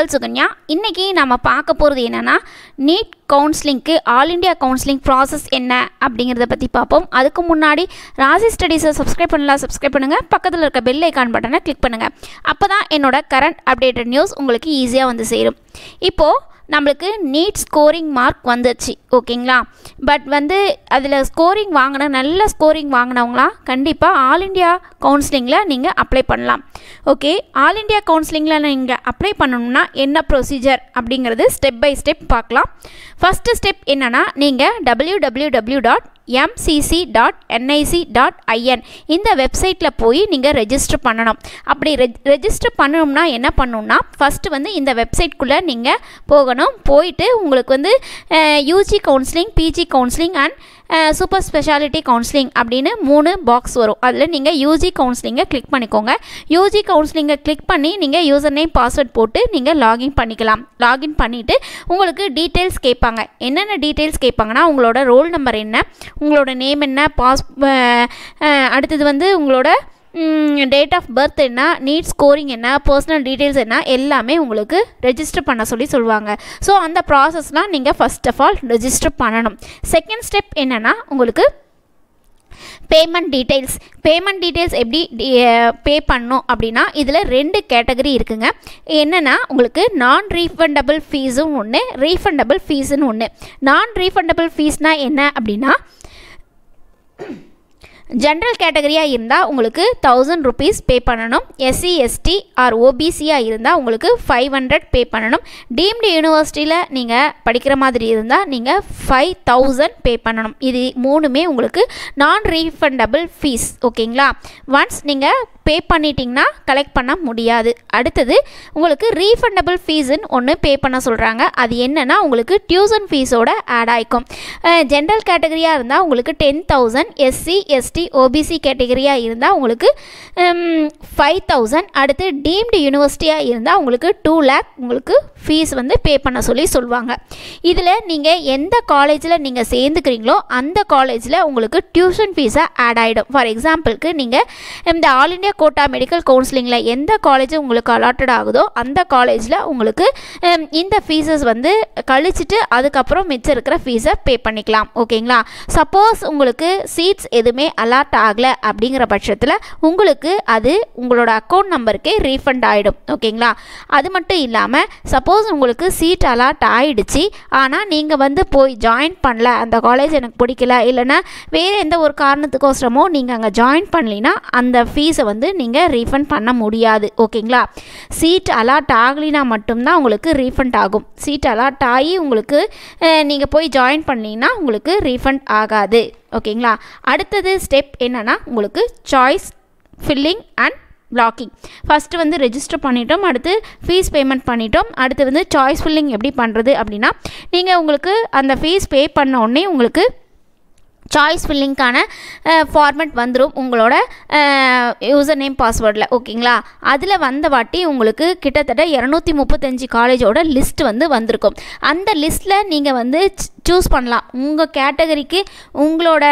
உங்கள் சுகன்யா இன்றைக்கி நம்ம பார்க்க போகிறது என்னென்னா நீட் கவுன்சிலிங்க்கு ஆல் இண்டியா கவுன்சிலிங் ப்ராசஸ் என்ன அப்படிங்கிறத பற்றி பார்ப்போம் அதுக்கு முன்னாடி ராசி ஸ்டடீஸை சப்ஸ்கிரைப் பண்ணலாம் சப்ஸ்கிரைப் பண்ணுங்கள் பக்கத்தில் இருக்க பெல் ஐக்கான் பட்டனை கிளிக் பண்ணுங்கள் அப்போ தான் என்னோட கரண்ட் அப்டேட்டட் நியூஸ் உங்களுக்கு ஈஸியாக வந்து சேரும் இப்போது நம்மளுக்கு நீட் ஸ்கோரிங் மார்க் வந்துச்சு ஓகேங்களா பட் வந்து அதில் ஸ்கோரிங் வாங்கின நல்ல ஸ்கோரிங் வாங்கினவங்களாம் கண்டிப்பாக ஆல் இண்டியா கவுன்சிலிங்கில் நீங்கள் அப்ளை பண்ணலாம் ஓகே ஆல் இண்டியா கவுன்சிலிங்கில் நீங்கள் அப்ளை பண்ணணும்னா என்ன ப்ரொசீஜர் அப்படிங்கிறது ஸ்டெப் பை ஸ்டெப் பார்க்கலாம் ஃபஸ்ட்டு ஸ்டெப் என்னென்னா நீங்கள் W W W dot MCC dot NIC dot IN இந்த வெப்சைட்டில் போய் நீங்கள் ரெஜிஸ்டர் பண்ணணும் அப்படி ரெஜ் ரெஜிஸ்டர் பண்ணணும்னா என்ன பண்ணணும்னா ஃபஸ்ட்டு வந்து இந்த வெப்சைட்குள்ளே நீங்கள் போகணும் போயிட்டு உங்களுக்கு வந்து UG counselling PG counselling and super speciality counselling அப்படின்னு மூணு பாக்ஸ் வரும் அதில் நீங்கள் யூஜி கவுன்சிலிங்கை கிளிக் பண்ணிக்கோங்க யூஜி கவுன்சிலிங்கை கிளிக் பண்ணி நீங்கள் யூசர் நேம் பாஸ்வேர்ட் போட்டு நீங்கள் லாகின் பண்ணிக்கலாம் லாகின் பண்ணிவிட்டு உங்களுக்கு டீட்டெயில்ஸ் கேட்பாங்க என்னென்ன டீட்டெயில்ஸ் கேட்பாங்கன்னா உங்களோட ரோல் நம்பர் என்ன உங்களோட நேம் என்ன பாஸ் அடுத்தது வந்து உங்களோட டேட் ஆஃப் பர்த் என்ன நீட் ஸ்கோரிங் என்ன பர்சனல் டீட்டெயில்ஸ் என்ன எல்லாமே உங்களுக்கு ரெஜிஸ்டர் பண்ண சொல்லி சொல்லுவாங்க ஸோ அந்த ப்ராசஸ்லாம் நீங்கள் ஃபஸ்ட் ஆஃப் ஆல் ரெஜிஸ்டர் பண்ணணும் செகண்ட் ஸ்டெப் என்னென்னா உங்களுக்கு பேமெண்ட் டீட்டெயில்ஸ் பேமெண்ட் டீட்டெயில்ஸ் எப்படி பே பண்ணணும் அப்படின்னா இதில் ரெண்டு கேட்டகரி இருக்குங்க என்னென்னா உங்களுக்கு நான் ரீஃபண்டபிள் ஃபீஸும் ஒன்று ரீஃபண்டபிள் ஃபீஸுன்னு ஒன்று நான் ரீஃபண்டபிள் ஃபீஸ்னால் என்ன அப்படின்னா ஜென்ரல் கேட்டகரியாக இருந்தால் உங்களுக்கு தௌசண்ட் ருபீஸ் பே பண்ணணும் எஸ்சி எஸ்டி ஆர் ஓபிசியாக இருந்தால் உங்களுக்கு ஃபைவ் ஹண்ட்ரட் பே பண்ணணும் டீம்டு யூனிவர்சிட்டியில் நீங்கள் படிக்கிற மாதிரி இருந்தால் நீங்கள் ஃபைவ் தௌசண்ட் பே பண்ணணும் இது மூணுமே உங்களுக்கு நான் ரீஃபண்டபிள் ஃபீஸ் ஓகேங்களா ஒன்ஸ் நீங்கள் பே பண்ணிட்டீங்கன்னா கலெக்ட் பண்ண முடியாது அடுத்தது உங்களுக்கு ரீஃபண்டபிள் ஃபீஸுன்னு ஒன்று பே பண்ண சொல்கிறாங்க அது என்னென்னா உங்களுக்கு டியூசன் ஃபீஸோட ஆட் ஆகிக்கும் ஜென்ரல் கேட்டகரியாக இருந்தால் உங்களுக்கு ten thousand SC ST OBC கேட்டகரியாக இருந்தால் உங்களுக்கு ஃபைவ் தௌசண்ட் அடுத்து டீம்டு யூனிவர்சிட்டியாக இருந்தால் உங்களுக்கு டூ லேக் உங்களுக்கு ஃபீஸ் வந்து பே பண்ண சொல்லி சொல்லுவாங்க இதில் நீங்கள் எந்த காலேஜில் நீங்கள் சேர்ந்துக்கிறீங்களோ அந்த காலேஜில் உங்களுக்கு டியூஷன் ஃபீஸாக ஆட் ஆகிடும் ஃபார் எக்ஸாம்பிளுக்கு நீங்கள் இந்த ஆல் இண்டியா கோட்டா மெடிக்கல் கவுன்சிலிங்கில் எந்த காலேஜ் உங்களுக்கு அலாட்டட் ஆகுதோ அந்த காலேஜில் உங்களுக்கு இந்த ஃபீஸஸ் வந்து கழிச்சிட்டு அதுக்கப்புறம் மிச்சம் இருக்கிற ஃபீஸை பே பண்ணிக்கலாம் ஓகேங்களா சப்போஸ் உங்களுக்கு சீட்ஸ் எதுவுமே அலாட் ஆகலை அப்படிங்கிற பட்சத்தில் உங்களுக்கு அது உங்களோட அக்கௌண்ட் நம்பருக்கே ரீஃபண்ட் ஆகிடும் ஓகேங்களா அது மட்டும் இல்லாமல் சப்போஸ் உங்களுக்கு சீட் அலாட் ஆகிடுச்சு ஆனால் நீங்கள் வந்து போய் ஜாயின் பண்ணல அந்த காலேஜ் எனக்கு பிடிக்கல இல்லைன்னா வேறு எந்த ஒரு காரணத்துக்கோசரமோ நீங்கள் அங்கே ஜாயின் பண்ணலினா அந்த ஃபீஸை வந்து நீங்கள் ரீஃபண்ட் பண்ண முடியாது ஓகேங்களா சீட் அலாட் ஆகலினா மட்டும்தான் உங்களுக்கு ரீஃபண்ட் ஆகும் சீட் அலாட் ஆகி உங்களுக்கு நீங்கள் போய் ஜாயின் பண்ணிங்கன்னா உங்களுக்கு ரீஃபண்ட் ஆகாது ஓகேங்களா அடுத்தது ஸ்டெப் என்னென்னா உங்களுக்கு choice filling and blocking first வந்து ரெஜிஸ்டர் பண்ணிட்டோம் அடுத்து ஃபீஸ் பேமெண்ட் பண்ணிட்டோம் அடுத்து வந்து சாய்ஸ் ஃபில்லிங் எப்படி பண்ணுறது அப்படின்னா நீங்கள் உங்களுக்கு அந்த ஃபீஸ் பே பண்ண உடனே உங்களுக்கு சாய்ஸ் ஃபில்லிங்க்கான ஃபார்மெட் வந்துடும் உங்களோட யூசர் நேம் பாஸ்வேர்டில் ஓகேங்களா அதில் வந்த வாட்டி உங்களுக்கு கிட்டத்தட்ட இரநூத்தி முப்பத்தஞ்சு காலேஜோட லிஸ்ட் வந்து வந்திருக்கும் அந்த லிஸ்ட்டில் நீங்கள் வந்து சூஸ் பண்ணலாம் உங்கள் கேட்டகரிக்கு உங்களோட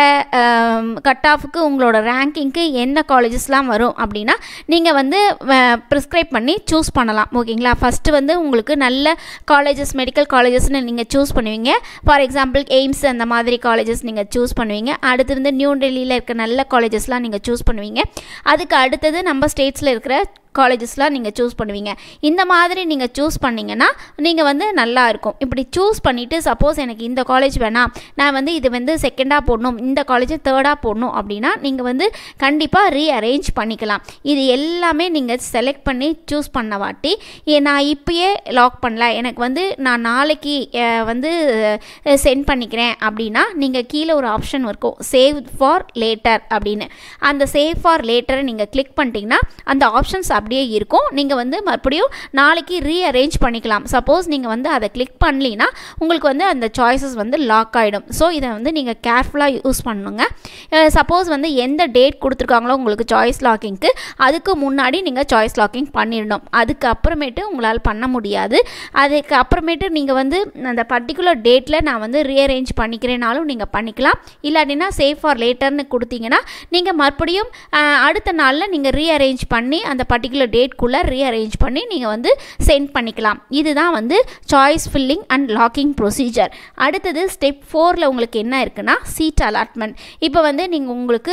கட் ஆஃபுக்கு உங்களோட ரேங்கிங்க்கு என்ன காலேஜஸ்லாம் வரும் அப்படின்னா நீங்கள் வந்து ப்ரிஸ்கிரைப் பண்ணி சூஸ் பண்ணலாம் ஓகேங்களா ஃபஸ்ட்டு வந்து உங்களுக்கு நல்ல காலேஜஸ் மெடிக்கல் காலேஜஸ்னு நீங்கள் சூஸ் பண்ணுவீங்க ஃபார் எக்ஸாம்பிள் எய்ம்ஸ் அந்த மாதிரி காலேஜஸ் நீங்கள் சூஸ் பண்ணுவீங்க அடுத்து வந்து நியூ டெல்லியில் இருக்க நல்ல காலேஜஸ்லாம் நீங்கள் சூஸ் பண்ணுவீங்க அதுக்கு அடுத்தது நம்ம ஸ்டேட்ஸில் இருக்கிற காலேஜஸ்லாம் நீங்கள் சூஸ் பண்ணுவீங்க இந்த மாதிரி நீங்கள் சூஸ் பண்ணிங்கன்னா நீங்கள் வந்து நல்லா இருக்கும் இப்படி சூஸ் பண்ணிவிட்டு சப்போஸ் எனக்கு இந்த காலேஜ் வேணாம் நான் வந்து இது வந்து செகண்டாக போடணும் இந்த காலேஜ் தேர்டாக போடணும் அப்படின்னா நீங்கள் வந்து கண்டிப்பாக ரீஅரேஞ்ச் பண்ணிக்கலாம் இது எல்லாமே நீங்கள் செலக்ட் பண்ணி சூஸ் பண்ண வாட்டி நான் இப்பயே லாக் பண்ணல எனக்கு வந்து நான் நாளைக்கு வந்து சென்ட் பண்ணிக்கிறேன் அப்படின்னா நீங்கள் கீழே ஒரு ஆப்ஷன் இருக்கும் சேவ் ஃபார் லேட்டர் அப்படின்னு அந்த சேவ் ஃபார் லேட்டரை நீங்கள் கிளிக் பண்ணிட்டீங்கன்னா அந்த ஆப்ஷன்ஸ் அப்படியே இருக்கும் நீங்கள் வந்து மறுபடியும் நாளைக்கு ரீஅரேஞ்ச் பண்ணிக்கலாம் சப்போஸ் நீங்கள் வந்து அதை கிளிக் பண்ணலின்னா உங்களுக்கு வந்து அந்த சாய்ஸஸ் வந்து லாக் ஆகிடும் ஸோ இதை வந்து நீங்கள் கேர்ஃபுல்லாக யூஸ் பண்ணுங்க சப்போஸ் வந்து எந்த டேட் கொடுத்துருக்காங்களோ உங்களுக்கு சாய்ஸ் லாக்கிங்க்கு அதுக்கு முன்னாடி நீங்கள் சாய்ஸ் லாக்கிங் பண்ணிடணும் அதுக்கு அப்புறமேட்டு உங்களால் பண்ண முடியாது அதுக்கு அப்புறமேட்டு நீங்கள் வந்து அந்த பர்டிகுலர் டேட்டில் நான் வந்து ரீஅரேஞ்ச் பண்ணிக்கிறேனாலும் நீங்கள் பண்ணிக்கலாம் இல்லாட்டினா சேஃப் ஃபார் லேட்டர்னு கொடுத்தீங்கன்னா நீங்கள் மறுபடியும் அடுத்த நாளில் நீங்கள் ரீஅரேஞ்ச் பண்ணி அந்த பர்டிகுலர் பர்டிகுலர் டேட்குள்ளே ரீஅரேஞ்ச் பண்ணி நீங்கள் வந்து சென்ட் பண்ணிக்கலாம் இதுதான் வந்து choice filling and locking procedure அடுத்தது ஸ்டெப் ஃபோரில் உங்களுக்கு என்ன இருக்குன்னா சீட் அலாட்மெண்ட் இப்போ வந்து நீங்கள் உங்களுக்கு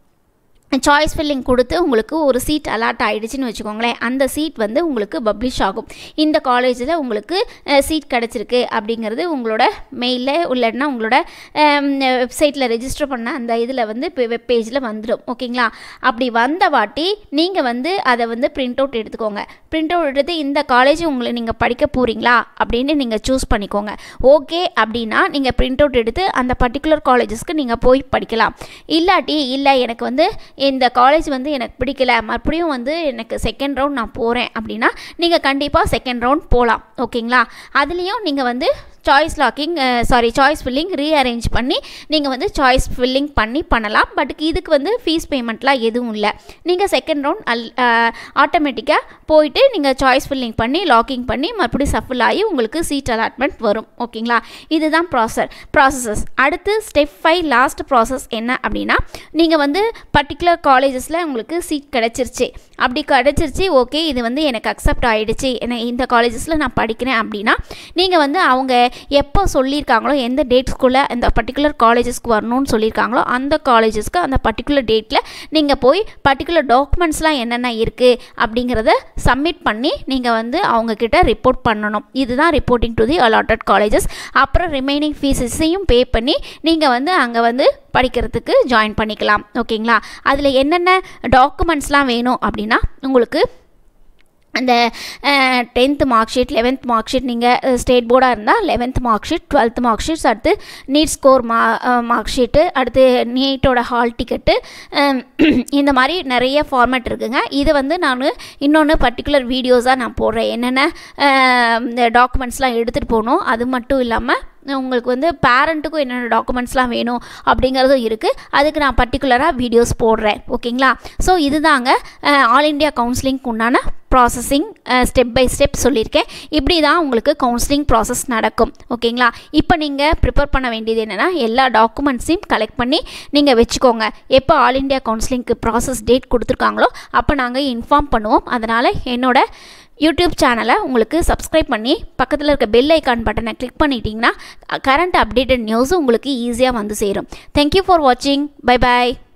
சாய்ஸ் ஃபில்லிங் கொடுத்து உங்களுக்கு ஒரு சீட் அலாட் ஆகிடுச்சின்னு வச்சுக்கோங்களேன் அந்த சீட் வந்து உங்களுக்கு பப்ளிஷ் ஆகும் இந்த காலேஜில் உங்களுக்கு சீட் கிடச்சிருக்கு அப்படிங்கிறது உங்களோட மெயிலில் இல்லைன்னா உங்களோட வெப்சைட்டில் ரெஜிஸ்டர் பண்ண அந்த இதில் வந்து இப்போ வெப் பேஜில் வந்துடும் ஓகேங்களா அப்படி வந்த வாட்டி நீங்கள் வந்து அதை வந்து பிரிண்ட் அவுட் எடுத்துக்கோங்க பிரிண்ட் அவுட் எடுத்து இந்த காலேஜ் உங்களை நீங்கள் படிக்க போகிறீங்களா அப்படின்னு நீங்கள் சூஸ் பண்ணிக்கோங்க ஓகே அப்படின்னா நீங்கள் பிரிண்ட் அவுட் எடுத்து அந்த பர்டிகுலர் காலேஜஸ்க்கு நீங்கள் போய் படிக்கலாம் இல்லாட்டி இல்லை எனக்கு வந்து இந்த காலேஜ் வந்து எனக்கு பிடிக்கல மறுபடியும் வந்து எனக்கு செகண்ட் ரவுண்ட் நான் போகிறேன் அப்படின்னா நீங்கள் கண்டிப்பாக செகண்ட் ரவுண்ட் போகலாம் ஓகேங்களா அதுலேயும் நீங்கள் வந்து choice locking sorry choice filling rearrange பண்ணி நீங்கள் வந்து சாய்ஸ் ஃபில்லிங் பண்ணி பண்ணலாம் பட் இதுக்கு வந்து ஃபீஸ் பேமெண்ட்லாம் எதுவும் இல்லை நீங்கள் செகண்ட் ரவுண்ட் அல் ஆட்டோமேட்டிக்காக போயிட்டு நீங்கள் சாய்ஸ் ஃபில்லிங் பண்ணி லாக்கிங் பண்ணி மறுபடியும் சஃபில் ஆகி உங்களுக்கு சீட் அலாட்மெண்ட் வரும் ஓகேங்களா இதுதான் ப்ராசர் ப்ராசஸஸ் அடுத்து ஸ்டெப் ஃபைவ் லாஸ்ட் ப்ராசஸ் என்ன அப்படின்னா நீங்கள் வந்து பர்டிகுலர் காலேஜஸில் உங்களுக்கு சீட் கிடச்சிருச்சு அப்படி கிடச்சிருச்சு ஓகே இது வந்து எனக்கு அக்செப்ட் ஆகிடுச்சு எனக்கு இந்த காலேஜஸில் நான் படிக்கிறேன் அப்படின்னா நீங்கள் வந்து அவங்க எப்போ சொல்லியிருக்காங்களோ எந்த டேட்ஸ்க்குள்ளே அந்த பர்டிகுலர் காலேஜஸ்க்கு வரணும்னு சொல்லியிருக்காங்களோ அந்த காலேஜஸ்க்கு அந்த பர்டிகுலர் டேட்டில் நீங்கள் போய் பர்டிகுலர் டாக்குமெண்ட்ஸ்லாம் என்னென்ன இருக்குது அப்படிங்கிறத சப்மிட் பண்ணி நீங்கள் வந்து அவங்கக்கிட்ட ரிப்போர்ட் பண்ணணும் இதுதான் reporting to the allotted colleges அப்புறம் ரிமைனிங் ஃபீஸஸையும் பே பண்ணி நீங்கள் வந்து அங்கே வந்து படிக்கிறதுக்கு ஜாயின் பண்ணிக்கலாம் ஓகேங்களா அதில் என்னென்ன டாக்குமெண்ட்ஸ்லாம் வேணும் அப்படின்னா உங்களுக்கு அந்த tenth mark sheet eleventh mark sheet நீங்கள் ஸ்டேட் போர்டாக இருந்தால் eleventh mark sheet twelfth mark sheets அடுத்து நீட் ஸ்கோர் மா மார்க் ஷீட்டு அடுத்து நீட்டோட ஹால் டிக்கெட்டு இந்த மாதிரி நிறைய ஃபார்மேட் இருக்குங்க இது வந்து நான் இன்னொன்று பர்டிகுலர் வீடியோஸாக நான் போடுறேன் என்னென்ன இந்த டாக்குமெண்ட்ஸ்லாம் எடுத்துகிட்டு போகணும் அது மட்டும் இல்லாமல் உங்களுக்கு வந்து பேரண்ட்டுக்கும் என்னென்ன டாக்குமெண்ட்ஸ்லாம் வேணும் அப்படிங்கிறதும் இருக்குது அதுக்கு நான் பர்டிகுலராக வீடியோஸ் போடுறேன் ஓகேங்களா ஸோ இதுதாங்க ஆல் இண்டியா கவுன்சிலிங்க்கு உண்டான ப்ராசஸிங் ஸ்டெப் பை ஸ்டெப் சொல்லியிருக்கேன் இப்படி தான் உங்களுக்கு கவுன்சிலிங் ப்ராசஸ் நடக்கும் ஓகேங்களா இப்போ நீங்கள் ப்ரிப்பேர் பண்ண வேண்டியது என்னென்னா எல்லா டாக்குமெண்ட்ஸையும் கலெக்ட் பண்ணி நீங்கள் வச்சுக்கோங்க எப்போ ஆல் இண்டியா கவுன்சிலிங்க்கு ப்ராசஸ் டேட் கொடுத்துருக்காங்களோ அப்போ நாங்கள் இன்ஃபார்ம் பண்ணுவோம் அதனால் என்னோட யூடியூப் சேனலை உங்களுக்கு சப்ஸ்கிரைப் பண்ணி பக்கத்தில் இருக்க பெல் ஐக்கான் பட்டனை கிளிக் பண்ணிட்டீங்கன்னா கரண்ட் அப்டேட்டட் நியூஸும் உங்களுக்கு ஈஸியாக வந்து சேரும் தேங்க்யூ ஃபார் வாட்சிங் பை பாய்